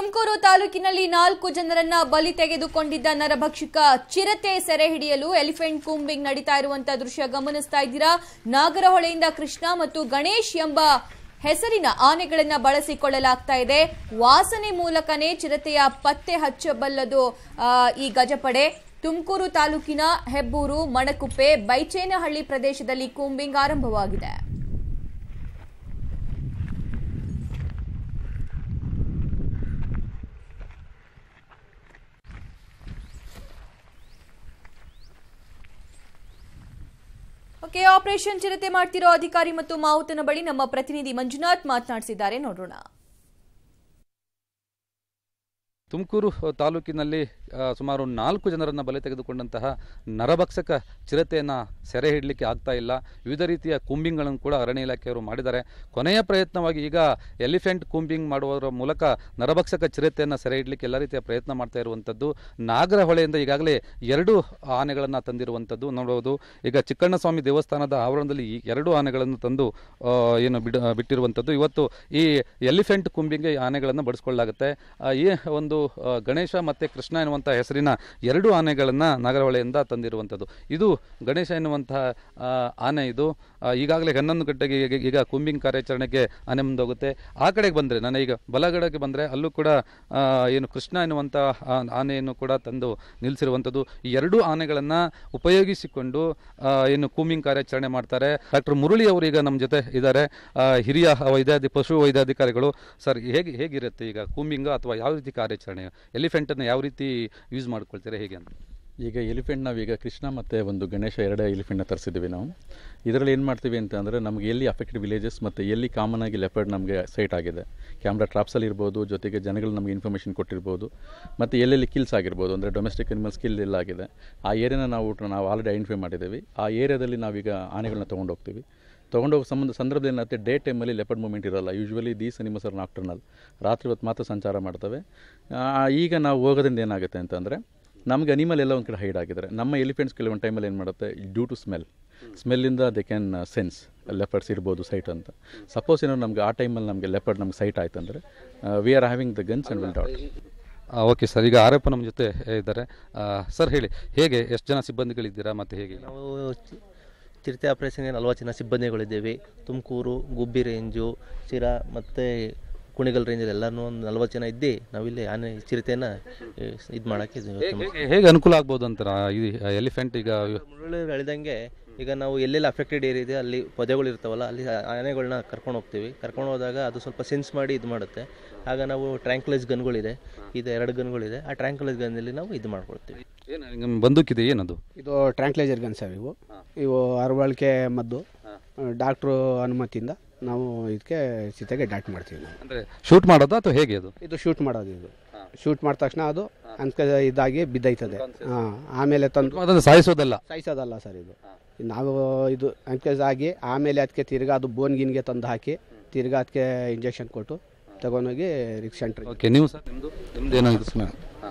ತುಮಕೂರು ತಾಲೂಕಿನಲ್ಲಿ ನಾಲ್ಕು ಜನರನ್ನ ಬಲಿ ತೆಗೆದುಕೊಂಡಿದ್ದ ನರಭಕ್ಷಕ ಚಿರತೆ ಸೆರೆ ಹಿಡಿಯಲು ಎಲಿಫೆಂಟ್ ಕೂಂಬಿಂಗ್ ನಡೀತಾ ಇರುವಂತಹ ದೃಶ್ಯ ಗಮನಿಸ್ತಾ ಇದ್ದೀರಾ ನಾಗರಹೊಳೆಯಿಂದ ಕೃಷ್ಣ ಮತ್ತು ಗಣೇಶ್ ಎಂಬ ಹೆಸರಿನ ಆನೆಗಳನ್ನ ಬಳಸಿಕೊಳ್ಳಲಾಗ್ತಾ ಇದೆ ವಾಸನೆ ಮೂಲಕನೇ ಚಿರತೆಯ ಪತ್ತೆ ಹಚ್ಚಬಲ್ಲದು ಆ, ಈ ಗಜಪಡೆ ತುಮಕೂರು ತಾಲೂಕಿನ ಹೆಬ್ಬೂರು ಮಣಕುಪ್ಪೆ ಬೈಚೇನಹಳ್ಳಿ ಪ್ರದೇಶದಲ್ಲಿ ಕೂಂಬಿಂಗ್ ಆರಂಭವಾಗಿದೆ ಓಕೆ ಆಪರೇಷನ್ ಚಿರತೆ ಮಾಡ್ತಿರೋ ಅಧಿಕಾರಿ ಮತ್ತು ಮಾವುತನ ಬಳಿ ನಮ್ಮ ಪ್ರತಿನಿಧಿ ಮಂಜುನಾಥ್ ಮಾತನಾಡಿಸಿದ್ದಾರೆ ನೋಡೋಣ ತುಮಕೂರು ತಾಲೂಕಿನಲ್ಲಿ ಆ, ಸುಮಾರು ನಾಲ್ಕು ಜನರನ್ನು ಬಲೆ ತೆಗೆದುಕೊಂಡಂತಹ ನರಭಕ್ಷಕ ಚಿರತೆಯನ್ನು ಸೆರೆ ಹಿಡಲಿಕ್ಕೆ ಆಗ್ತಾ ಇಲ್ಲ ವಿವಿಧ ರೀತಿಯ ಕೂಂಬಿಂಗ್ಗಳನ್ನು ಕೂಡ ಅರಣ್ಯ ಇಲಾಖೆಯವರು ಮಾಡಿದ್ದಾರೆ ಕೊನೆಯ ಪ್ರಯತ್ನವಾಗಿ ಈಗ ಎಲಿಫೆಂಟ್ ಕೂಂಬಿಂಗ್ ಮಾಡುವುದರ ಮೂಲಕ ನರಭಕ್ಷಕ ಚಿರತೆಯನ್ನು ಸೆರೆ ಹಿಡಲಿಕ್ಕೆ ಎಲ್ಲ ರೀತಿಯ ಪ್ರಯತ್ನ ಮಾಡ್ತಾ ಇರುವಂಥದ್ದು ನಾಗರಹೊಳೆಯಿಂದ ಈಗಾಗಲೇ ಎರಡು ಆನೆಗಳನ್ನು ತಂದಿರುವಂಥದ್ದು ನೋಡಬಹುದು ಈಗ ಚಿಕ್ಕಣ್ಣಸ್ವಾಮಿ ದೇವಸ್ಥಾನದ ಆವರಣದಲ್ಲಿ ಈ ಎರಡು ಆನೆಗಳನ್ನು ತಂದು ಆ, ಏನು ಬಿಡ ಬಿಟ್ಟಿರುವಂಥದ್ದು ಇವತ್ತು ಈ ಎಲಿಫೆಂಟ್ ಕುಂಬಿಂಗ್ಗೆ ಈ ಆನೆಗಳನ್ನು ಬಳಸ್ಕೊಳ್ಳಲಾಗುತ್ತೆ ಆ, ಈ ಒಂದು ಆ, ಗಣೇಶ ಮತ್ತು ಕೃಷ್ಣ ಎನ್ನುವಂಥ ಹೆಸರಿನ ಎರಡು ಆನೆಗಳನ್ನು ನಾಗರಹೊಳೆಯಿಂದ ತಂದಿರುವಂಥದ್ದು ಇದು ಗಣೇಶ ಎನ್ನುವಂತಹ ಆ, ಆನೆ ಇದು ಆ, ಈಗಾಗಲೇ ಹನ್ನೊಂದು ಗಂಟೆಗೆ ಈಗ- ಈಗ ಕುಂಬಿಂಗ್ ಕಾರ್ಯಾಚರಣೆಗೆ ಆನೆ ಮುಂದೋಗುತ್ತೆ ಆ ಕಡೆಗೆ ಬಂದರೆ ನಾನು ಈಗ ಬಲಗಡೆಗೆ ಬಂದರೆ ಅಲ್ಲೂ ಕೂಡ ಆ, ಏನು ಕೃಷ್ಣ ಎನ್ನುವಂಥ ಆ- ಆನೆಯನ್ನು ಕೂಡ ತಂದು ನಿಲ್ಲಿಸಿರುವಂಥದ್ದು ಈ ಎರಡೂ ಆನೆಗಳನ್ನು ಉಪಯೋಗಿಸಿಕೊಂಡು ಆ, ಏನು ಕೂಂಬಿಂಗ್ ಕಾರ್ಯಾಚರಣೆ ಮಾಡ್ತಾರೆ ಡಾಕ್ಟರ್ ಮುರಳಿ ಅವರು ಈಗ ನಮ್ಮ ಜೊತೆ ಇದ್ದಾರೆ ಆ, ಹಿರಿಯ ವೈದ್ಯಾಧಿ ಪಶು ವೈದ್ಯಾಧಿಕಾರಿಗಳು ಸರ್ ಹೇಗೆ ಹೇಗಿರುತ್ತೆ ಈಗ ಕೂಂಬಿಂಗ್ ಅಥವಾ ಯಾವ ರೀತಿ ಕಾರ್ಯಾಚರಣೆ ಎಲಿಫೆಂಟನ್ನು ಯಾವ ರೀತಿ ಯೂಸ್ ಮಾಡ್ಕೊಳ್ತೀರಾ ಹೇಗೆ ಅಂತ ಈಗ ಎಲಿಫೆಂಟ್ ನಾವೀಗ ಕೃಷ್ಣ ಮತ್ತು ಒಂದು ಗಣೇಶ ಎರಡೇ ಎಲಿಫೆಂಟ್ನ ತರಿಸಿದ್ದೀವಿ ನಾವು ಇದರಲ್ಲಿ ಏನು ಮಾಡ್ತೀವಿ ಅಂತ ಅಂದರೆ ನಮಗೆ ಎಲ್ಲಿ ಅಫೆಕ್ಟೆಡ್ ವಿಲೇಜಸ್ ಮತ್ತು ಎಲ್ಲಿ ಕಾಮನ್ ಆಗಿ ಲೆಪರ್ಡ್ ನಮಗೆ ಸೈಟ್ ಆಗಿದೆ ಕ್ಯಾಮ್ರಾ ಟ್ರಾಪ್ಸಲ್ಲಿ ಇರ್ಬೋದು ಜೊತೆಗೆ ಜನಗಳು ನಮಗೆ ಇನ್ಫಾರ್ಮೇಷನ್ ಕೊಟ್ಟಿರ್ಬೋದು ಮತ್ತು ಎಲ್ಲೆಲ್ಲಿ ಕಿಲ್ಸ್ ಆಗಿರ್ಬೋದು ಅಂದರೆ ಡೊಮೆಸ್ಟಿಕ್ ಅನಿಮಲ್ಸ್ ಕಿಲ್ ಎಲ್ಲ ಆಗಿದೆ ಆ ಏರಿಯಾನ ನಾವು ನಾವು ಆಲ್ರೆಡಿ ಐಡೆಂಟಿಫೈ ಮಾಡಿದ್ದೀವಿ ಆ ಏರಿಯಾದಲ್ಲಿ ನಾವೀಗ ಆನೆಗಳನ್ನ ತೊಗೊಂಡು ಹೋಗ್ತೀವಿ ತೊಗೊಂಡೋಗೋ ಸಂಬಂಧ ಸಂದರ್ಭದಲ್ಲಿ ಏನಾಗುತ್ತೆ ಡೇ ಟೈಮಲ್ಲಿ ಲೆಪರ್ಡ್ ಮೂಮೆಂಟ್ ಇರಲ್ಲ usually these animals are nocturnal ರಾತ್ರಿ ಹೊತ್ತು ಮಾತ್ರ ಸಂಚಾರ ಮಾಡ್ತವೆ ಆ, ಈಗ ನಾವು ಹೋಗೋದ್ರಿಂದ ಏನಾಗುತ್ತೆ ಅಂತಂದರೆ ನಮಗೆ ಅನಿಮಲ್ ಎಲ್ಲ ಒಂದು ಕಡೆ ಹೈಡ್ ಆಗಿದ್ದಾರೆ ನಮ್ಮ ಎಲಿಫೆಂಟ್ಸ್ ಕೆಲವೊಂದು ಟೈಮಲ್ಲಿ ಏನು ಮಾಡುತ್ತೆ ಡ್ಯೂ ಟು ಸ್ಮೆಲ್ ಸ್ಮೆಲ್ಲಿಂದ ದೇ ಕ್ಯಾನ್ ಸೆನ್ಸ್ ಲೆಪರ್ಡ್ಸ್ ಇರ್ಬೋದು ಸೈಟ್ ಅಂತ ಸಪೋಸ್ ಏನೋ ನಮಗೆ ಆ ಟೈಮಲ್ಲಿ ನಮಗೆ ಲೆಪರ್ಡ್ ನಮ್ಗೆ ಸೈಟ್ ಆಯ್ತು ಅಂದರೆ we are having the guns and will ಡಾಟ್ ಓಕೆ ಸರ್ ಈಗ ಆರೋಪ ನಮ್ಮ ಜೊತೆ ಇದ್ದಾರೆ ಸರ್ ಹೇಳಿ ಹೇಗೆ ಎಷ್ಟು ಜನ ಸಿಬ್ಬಂದಿಗಳಿದ್ದೀರಾ ಮತ್ತು ಹೇಗೆ ನಾವು ಚಿ- ಚಿರತೆ ಆಪರೇಷನ್ಗೆ ನಲ್ವತ್ತು ಜನ ಸಿಬ್ಬಂದಿಗಳಿದ್ದೇವೆ ತುಮಕೂರು ಗುಬ್ಬಿ ರೇಂಜು ಚಿರ ಮತ್ತು ಕುಣಿಗಲ್ ರೇಂಜಲ್ಲಿ ಎಲ್ಲನೂ ಒಂದು ನಲ್ವತ್ತು ಜನ ಇದ್ದು ನಾವಿಲ್ಲಿ ಆನೆ ಚಿರತೆಯನ್ನು ಇದು ಮಾಡೋಕ್ಕೆ ಹೇಗೆ ಹೇಗೆ ಅನುಕೂಲ ಆಗ್ಬೋದು ಅಂತಾರ ಈ ಎಲಿಫೆಂಟ್ ಈಗ ಮುರಳಿ ಹೇಳಿದಂಗೆ ಈಗ ನಾವು ಎಲ್ಲೆಲ್ಲಿ ಅಫೆಕ್ಟೆಡ್ ಏರಿಯಾ ಇದೆ ಅಲ್ಲಿ ಪೊದೆಗಳು ಇರ್ತಾವಲ್ಲ ಅಲ್ಲಿ ಆನೆಗಳನ್ನ ಕರ್ಕೊಂಡು ಹೋಗ್ತೀವಿ ಕರ್ಕೊಂಡು ಹೋದಾಗ ಅದು ಸ್ವಲ್ಪ ಸೆನ್ಸ್ ಮಾಡಿ ಇದು ಮಾಡುತ್ತೆ ಆಗ ನಾವು ಟ್ರ್ಯಾಂಕ್ಲೈಸ್ ಗನ್ಗಳಿದೆ ಇದು ಎರಡು ಗನ್ಗಳಿದೆ ಆ ಟ್ರ್ಯಾಂಕ್ಲೈಸ್ ಗನ್ನಲ್ಲಿ ನಾವು ಇದು ಮಾಡ್ಕೊಳ್ತೀವಿ ಏನು ನಿಮ್ಮ ಬಂದೂಕಿದೆ ಏನದು ಇದು ಟ್ರ್ಯಾಂಕ್ಲೈಸರ್ ಗನ್ ಸರ್ ಇವು ಇವು ಅರವಳಿಕೆ ಮದ್ದು ಡಾಕ್ಟ್ರು ಅನುಮತಿಯಿಂದ ನಾವು ಇದಕ್ಕೆ ಚಿತೆಗೆ ಡಾಟ್ ಮಾಡ್ತೀವಿ ನಾವು ಅಂದರೆ ಶೂಟ್ ಮಾಡೋದಾ ಅಥವಾ ಹೇಗೆ ಅದು ಇದು ಶೂಟ್ ಮಾಡೋದು ಇದು ಶೂಟ್ ಮಾಡಿದ ತಕ್ಷಣ ಅದು ಅನ್ಕ ಇದಾಗಿ ಬಿದ್ದೈತದೆ ಹಾಂ ಆಮೇಲೆ ತಂದು ಅದನ್ನು ಸಾಯಿಸೋದಲ್ಲ ಸಾಯಿಸೋದಲ್ಲ ಸರ್ ಇದು ನಾವು ಇದು ಅನ್ಕೇಸ್ ಆಗಿ ಆಮೇಲೆ ಅದಕ್ಕೆ ತಿರ್ಗಾ ಅದು ಬೋನ್ ಗಿನ್ಗೆ ತಂದು ಹಾಕಿ ತಿರ್ಗಾ ಅದಕ್ಕೆ ಇಂಜೆಕ್ಷನ್ ಕೊಟ್ಟು ತಗೊಂಡೋಗಿ ರಿಕ್ಸ್ ಸೆಂಟ್ರ್ ಓಕೆ ನೀವು ಸರ್ ನಿಮ್ಮದು ನಿಮ್ದು ಏನಾಗಿದೆ ಹಾಸನ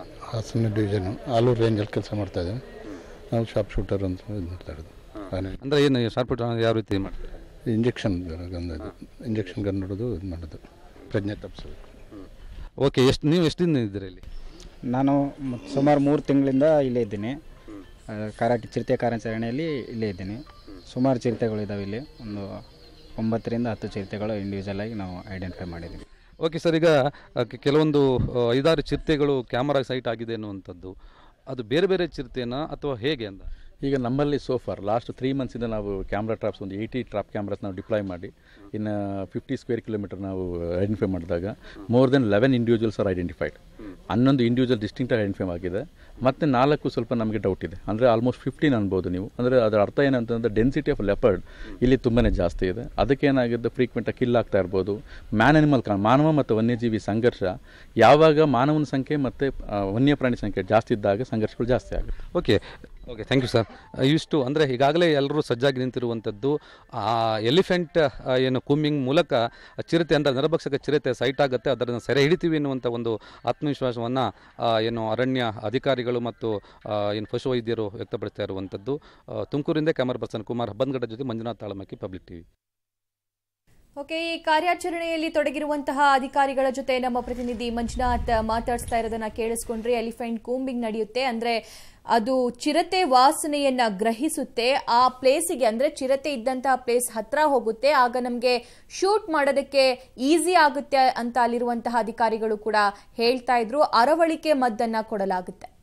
ಹಾಸನ ಡಿವಿಷನ್ ಆಲೂರು ರೇಂಜಲ್ಲಿ ಕೆಲಸ ಮಾಡ್ತಾ ಇದ್ದೇವೆ ನಾವು ಶಾಪ್ ಶೂಟರ್ ಅಂತ ಇದು ಮಾಡ್ತಾ ಇರೋದು ಆನೆ ಅಂದರೆ ಏನು ಶಾರ್ಟ್ ಯಾವ ರೀತಿ ಮಾಡ್ತೀರಾ ಇಂಜೆಕ್ಷನ್ ಗನ್ ಇದು ಇಂಜೆಕ್ಷನ್ ಗನ್ ನೋಡೋದು ಇದು ಮಾಡೋದು ಪ್ರಜ್ಞೆ ತಪ್ಪಿಸೋದು ಓಕೆ ಎಷ್ಟು ನೀವು ಎಷ್ಟು ದಿನ ಇದ್ದೀರಾ ಇಲ್ಲಿ ನಾನು ಮ- ಸುಮಾರು ಮೂರು ತಿಂಗಳಿಂದ ಇಲ್ಲೇ ಇದ್ದೀನಿ ಆ, ಕಾರಾಟ ಚಿರತೆ ಕಾರ್ಯಾಚರಣೆಯಲ್ಲಿ ಇಲ್ಲೇ ಇದ್ದೀನಿ ಸುಮಾರು ಚಿರತೆಗಳು ಇದ್ದಾವೆ ಇಲ್ಲಿ ಒಂದು ಒಂಬತ್ತರಿಂದ ಹತ್ತು ಚಿರತೆಗಳು ಇಂಡಿವಿಜುವಲ್ ಆಗಿ ನಾವು ಐಡೆಂಟಿಫೈ ಮಾಡಿದ್ದೀವಿ ಓಕೆ ಸರ್ ಈಗ ಆ, ಕೆ- ಕೆಲವೊಂದು ಆ, ಐದಾರು ಚಿರತೆಗಳು ಕ್ಯಾಮರಾ ಸೈಟ್ ಆಗಿದೆ ಅನ್ನುವಂಥದ್ದು ಅದು ಬೇರೆ ಬೇರೆ ಚಿರತೆನಾ ಅಥವಾ ಹೇಗೆ ಅಂತ ಈಗ ನಮ್ಮಲ್ಲಿ ಸೋಫಾರ್ ಲಾಸ್ಟ್ ತ್ರೀ ಮಂತ್ಸಿಂದ ನಾವು ಕ್ಯಾಮ್ರಾ ಟ್ರಾಪ್ಸ್ ಒಂದು ಏಯ್ಟಿ ಟ್ರಾಪ್ ಕ್ಯಾಮ್ರಾಸ್ ನಾವು ಡಿಪ್ಲಾಯ್ ಮಾಡಿ ಇನ್ನು ಫಿಫ್ಟಿ ಸ್ಕ್ವೇರ್ ಕಿಲೋಮೀಟರ್ ನಾವು ಐಡೆಂಟಿಫೈ ಮಾಡಿದಾಗ more than eleven individuals are identified ಹನ್ನೊಂದು ಇಂಡಿವಿಜುವಲ್ ಡಿಸ್ಟಿಂಕ್ಟಾಗಿ ಐಡೆಂಟಿಫೈ ಆಗಿದೆ ಮತ್ತು ನಾಲ್ಕು ಸ್ವಲ್ಪ ನಮಗೆ ಡೌಟ್ ಇದೆ ಅಂದರೆ ಆಲ್ಮೋಸ್ಟ್ ಫಿಫ್ಟೀನ್ ಅನ್ಬೋದು ನೀವು ಅಂದರೆ ಅದರ ಅರ್ಥ ಏನಂತಂದರೆ ಡೆನ್ಸಿಟಿ ಆಫ್ ಲೆಪರ್ಡ್ ಇಲ್ಲಿ ತುಂಬಾ ಜಾಸ್ತಿ ಇದೆ ಅದಕ್ಕೆ ಏನಾಗಿದೆ ಫ್ರೀಕ್ವೆಂಟಾಗಿ ಕಿಲ್ ಆಗ್ತಾ ಇರ್ಬೋದು ಮ್ಯಾನ್ ಅನಿಮಲ್ ಕಾ ಮಾನವ ಮತ್ತು ವನ್ಯಜೀವಿ ಸಂಘರ್ಷ ಯಾವಾಗ ಮಾನವನ ಸಂಖ್ಯೆ ಮತ್ತು ಆ, ವನ್ಯಪ್ರಾಣಿ ಸಂಖ್ಯೆ ಜಾಸ್ತಿ ಇದ್ದಾಗ ಸಂಘರ್ಷಗಳು ಜಾಸ್ತಿ ಆಗುತ್ತೆ okay okay thank you sir ಇಷ್ಟು ಅಂದರೆ ಈಗಾಗಲೇ ಎಲ್ಲರೂ ಸಜ್ಜಾಗಿ ನಿಂತಿರುವಂಥದ್ದು ಆ ಎಲಿಫೆಂಟ್ ಆ, ಏನು ಕುಮ್ಮಿಂಗ್ ಮೂಲಕ ಚಿರತೆ ಅಂದರೆ ನರಭಕ್ಷಕ ಚಿರತೆ ಸೈಟ್ ಆಗುತ್ತೆ ಅದನ್ನು ಸೆರೆ ಹಿಡಿತೀವಿ ಎನ್ನುವಂಥ ಒಂದು ಆತ್ಮವಿಶ್ವಾಸವನ್ನು ಏನು ಅರಣ್ಯ ಅಧಿಕಾರಿಗಳು ಮತ್ತು ಆ, ಏನು ಪಶುವೈದ್ಯರು ವ್ಯಕ್ತಪಡಿಸ್ತಾ ಇರುವಂಥದ್ದು ಆ, ತುಮಕೂರಿಂದ ಕ್ಯಾಮರಾ ಪರ್ಸನ್ ಕುಮಾರ್ ಹಬ್ಬನ್ಗಡ ಜೊತೆ Manjunath Talamakki Public TV okay ಈ ಕಾರ್ಯಾಚರಣೆಯಲ್ಲಿ ತೊಡಗಿರುವಂತಹ ಅಧಿಕಾರಿಗಳ ಜೊತೆ ನಮ್ಮ ಪ್ರತಿನಿಧಿ ಮಂಜುನಾಥ್ ಮಾತಾಡಿಸ್ತಾ ಇರೋದನ್ನ ಕೇಳಿಸ್ಕೊಂಡ್ರಿ ಎಲಿಫೆಂಟ್ ಕೂಂಬಿಂಗ್ ನಡೆಯುತ್ತೆ ಅಂದ್ರೆ ಅದು ಚಿರತೆ ವಾಸನೆಯನ್ನ ಗ್ರಹಿಸುತ್ತೆ ಆ ಪ್ಲೇಸಿಗೆ ಅಂದ್ರೆ ಚಿರತೆ ಇದ್ದಂತಹ ಪ್ಲೇಸ್ ಹತ್ರ ಹೋಗುತ್ತೆ ಆಗ ನಮಗೆ ಶೂಟ್ ಮಾಡೋದಕ್ಕೆ ಈಸಿ ಆಗುತ್ತೆ ಅಂತ ಅಲ್ಲಿರುವಂತಹ ಅಧಿಕಾರಿಗಳು ಕೂಡ ಹೇಳ್ತಾ ಇದ್ರು ಅರವಳಿಕೆ ಮದ್ದನ್ನ ಕೊಡಲಾಗುತ್ತೆ